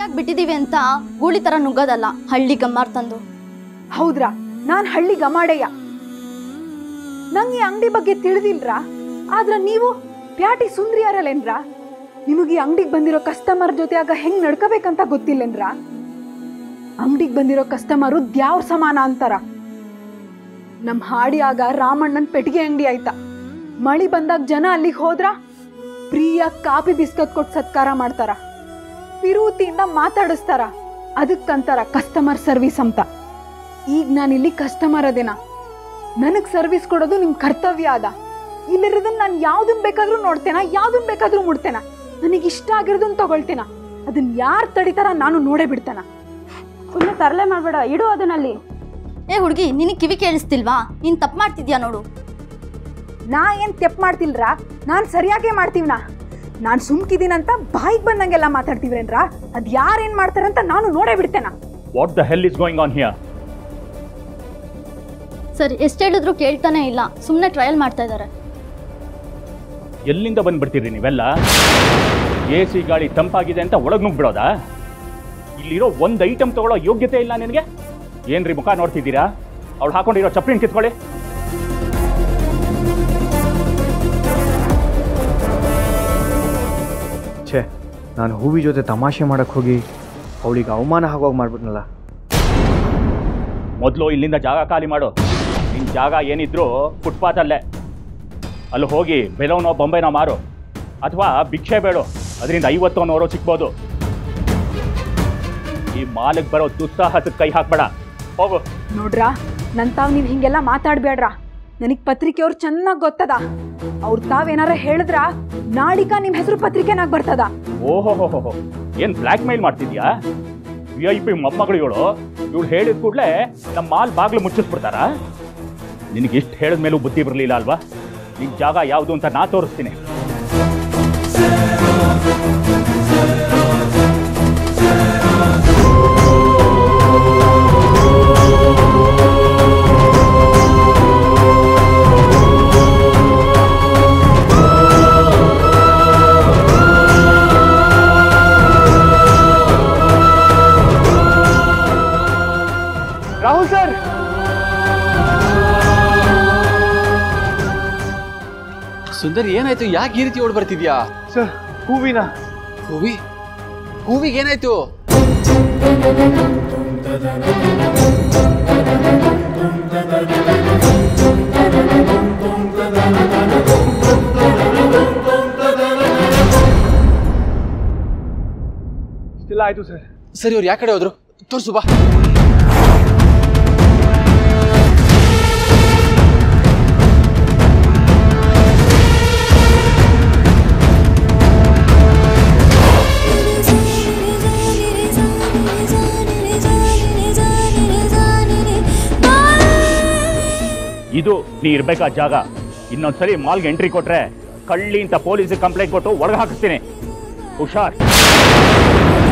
ಮನ್ಯಾಗ ಬಿಟ್ಟಿದೀವಿ ಅಂತ ಗೂಳಿ ತರ ನುಗ್ಗೋದಲ್ಲ ಹಳ್ಳಿ ಗಮ್ಮಾರ್ ತಂದು ಹೌದ್ರಾ ನಾನ್ ಹಳ್ಳಿ ಗಮಾಡೆಯ ನಂಗೆ ಈ ಅಂಗಡಿ ಬಗ್ಗೆ ತಿಳಿದಿಲ್ರಾ ಆದ್ರ ನೀವು ಪ್ಯಾಟಿ ಸುಂದ್ರಿಯಾರಲ್ಲೇನ್ರಾ ನಿಮಗೆ ಈ ಅಂಗಡಿಗೆ ಬಂದಿರೋ ಕಸ್ಟಮರ್ ಜೊತೆ ಆಗ ಹೆಂಗ್ ನಡ್ಕೋಬೇಕಂತ ಗೊತ್ತಿಲ್ಲೇನ್ರಾ ಅಂಗಡಿಗೆ ಬಂದಿರೋ ಕಸ್ಟಮರು ದ್ಯಾವ್ರ ಸಮಾನ ಅಂತಾರ ನಮ್ ಹಾಡಿಯಾಗ ರಾಮಣ್ಣನ್ ಪೆಟ್ಟಿಗೆ ಅಂಗಡಿ ಆಯ್ತಾ ಮಳಿ ಬಂದಾಗ ಜನ ಅಲ್ಲಿಗೆ ಹೋದ್ರ ಪ್ರಿಯ ಕಾಪಿ ಬಿಸ್ಕತ್ ಕೊಟ್ಟು ಸತ್ಕಾರ ಮಾಡ್ತಾರ ವಿರೂತಿಯಿಂದ ಮಾತಾಡಿಸ್ತಾರ ಅದಕ್ಕಂತಾರ ಕಸ್ಟಮರ್ ಸರ್ವಿಸ್ ಅಂತ ಈಗ ನಾನು ಇಲ್ಲಿ ಕಸ್ಟಮರ್ ಅದೇನ ನನಗ್ ಸರ್ವಿಸ್ ಕೊಡೋದು ನಿಮ್ ಕರ್ತವ್ಯ ಅದ ಇಲ್ಲಿರೋದನ್ನ ನಾನು ಯಾವ್ದನ್ ಬೇಕಾದ್ರೂ ನೋಡ್ತೇನ ಯಾವ್ದನ್ ಬೇಕಾದ್ರೂ ಮುಡ್ತೇನ ನನಗೆ ಇಷ್ಟ ಆಗಿರೋದನ್ನ ತಗೊಳ್ತೇನ ಅದನ್ನ ಯಾರು ತಡಿತಾರ ನಾನು ನೋಡೇ ಬಿಡ್ತೇನ ಸುಮ್ಮನೆ ತರಲೆ ಮಾಡಬೇಡ ಇಡು ಅದನ್ನಲ್ಲಿ ಏ ಹುಡುಗಿ ನಿನಗೆ ಕಿವಿ ಕೇಳಿಸ್ತಿಲ್ವಾ ನೀನ್ ತಪ್ಪು ಮಾಡ್ತಿದ್ಯಾ ನೋಡು ನಾ ಏನ್ ತೆಪ್ ಮಾಡ್ತಿಲ್ರ ನಾನ್ ಸರಿಯಾಗೇ ಮಾಡ್ತೀವ್ನ ನಾನ್ ಸುಮ್ಕಿದೀನಂತ ಬಾಯಿಗೆ ಬಂದಂಗೆಲ್ಲ ಮಾತಾಡ್ತೀವ್ರೇನ್ರ ಅದ್ ಯಾರೇನ್ ಮಾಡ್ತಾರಂತ ನಾನು ನೋಡೇ ಬಿಡ್ತೇನ what the hell is going on here sir ಎಷ್ಟು ಹೇಳಿದ್ರು ಕೇಳ್ತಾನೆ ಇಲ್ಲ ಸುಮ್ಮನೆ ಟ್ರಯಲ್ ಮಾಡ್ತಾ ಇದ್ದಾರೆ ಎಲ್ಲಿಂದ ಬಂದ್ಬಿಡ್ತೀರಿ ನೀವೆಲ್ಲ ಎ ಸಿ ಗಾಳಿ ತಂಪಾಗಿದೆ ಅಂತ ಒಳಗೆ ನುಗ್ಬಿಡೋದಾ ಇಲ್ಲಿರೋ ಒಂದು ಐಟಮ್ ತಗೊಳ್ಳೋ ಯೋಗ್ಯತೆ ಇಲ್ಲ ನಿನಗೆ ಏನ್ರಿ ಮುಖ ನೋಡ್ತಿದ್ದೀರಾ ಅವಳು ಹಾಕೊಂಡಿರೋ ಚಪ್ಲಿನ ಕಿತ್ಕೊಳ್ಳಿ ಛೇ ನಾನು ಹೂವಿ ಜೊತೆ ತಮಾಷೆ ಮಾಡಕ್ಕೆ ಹೋಗಿ ಅವಳಿಗೆ ಅವಮಾನ ಆಗೋಗಿ ಮಾಡ್ಬಿಟ್ನಲ್ಲ ಮೊದಲು ಇಲ್ಲಿಂದ ಜಾಗ ಖಾಲಿ ಮಾಡು ನಿನ್ನ ಜಾಗ ಏನಿದ್ರು ಫುಟ್ಪಾತಲ್ಲೇ ಅಲ್ಲಿ ಹೋಗಿ ಬೆಲವನೋ ಬೊಂಬೆನೋ ಮಾರು ಅಥವಾ ಭಿಕ್ಷೆ ಬೇಡು ಅದರಿಂದ ಐವತ್ತೋ ನೂರೋ ಸಿಗ್ಬೋದು ಈ ಮಾಲಿಗೆ ಬರೋ ದುಸ್ಸಾಹಸಕ್ಕೆ ಕೈ ಹಾಕ್ಬೇಡ ಹೋಗು ನೋಡ್ರಾ ನನ್ ತಾವ್ ನೀವ್ ಹಿಂಗೆಲ್ಲ ಮಾತಾಡ್ಬೇಡ್ರ ನನಗ್ ಪತ್ರಿಕೆಯವ್ರು ಚೆನ್ನಾಗ್ ಗೊತ್ತದ ಅವ್ರ ತಾವೇನಾರ ಹೇಳಿದ್ರ ನಾಡಿಕ ನಿಮ್ ಹೆಸರು ಪತ್ರಿಕೆನಾಗ್ ಬರ್ತದ ಓಹೋ ಹೋ ಹೋ ಏನು ಬ್ಲ್ಯಾಕ್ ಮೇಲ್ ಮಾಡ್ತಿದ್ಯಾ ವಿ ಐ ಪಿ ಮೊಮ್ಮಗಳು ಇವಳು ಇವಳು ಹೇಳಿದ ಕೂಡಲೇ ನಮ್ಮ ಮಾಲ್ ಬಾಗ್ಲು ಮುಚ್ಚಿಸ್ಬಿಡ್ತಾರಾ ನಿನಗೆ ಇಷ್ಟು ಹೇಳಿದ ಮೇಲೂ ಬುದ್ಧಿ ಬರಲಿಲ್ಲ ಅಲ್ವಾ ನಿನ್ನ ಜಾಗ ಯಾವುದು ಅಂತ ನಾ ತೋರಿಸ್ತೀನಿ ರಾಹುಲ್ ಸರ್ ಸುಂದರ್ ಏನಾಯ್ತು ಯಾಕೆ ಈ ರೀತಿ ಓಡ್ ಬರ್ತಿದ್ಯಾ ಸರ್ ಹೂವಿನ ಹೂವಿ ಹೂವಿಗೆ ಏನಾಯ್ತು ಇಷ್ಟೆಲ್ಲ ಆಯ್ತು ಸರ್ ಸರಿ ಅವ್ರು ಯಾಕಡೆ ಹೋದ್ರು ತೋರ್ಸು ಬಾ ಇದು ನೀ ಇರ್ಬೇಕಾದ ಜಾಗ ಇನ್ನೊಂದ್ಸರಿ ಮಾಲ್ಗೆ ಎಂಟ್ರಿ ಕೊಟ್ರೆ ಕಳ್ಳಿ ಅಂತ ಪೊಲೀಸಿಗೆ ಕಂಪ್ಲೇಂಟ್ ಕೊಟ್ಟು ಒಳಗೆ ಹಾಕಿಸ್ತೀನಿ ಹುಷಾರ್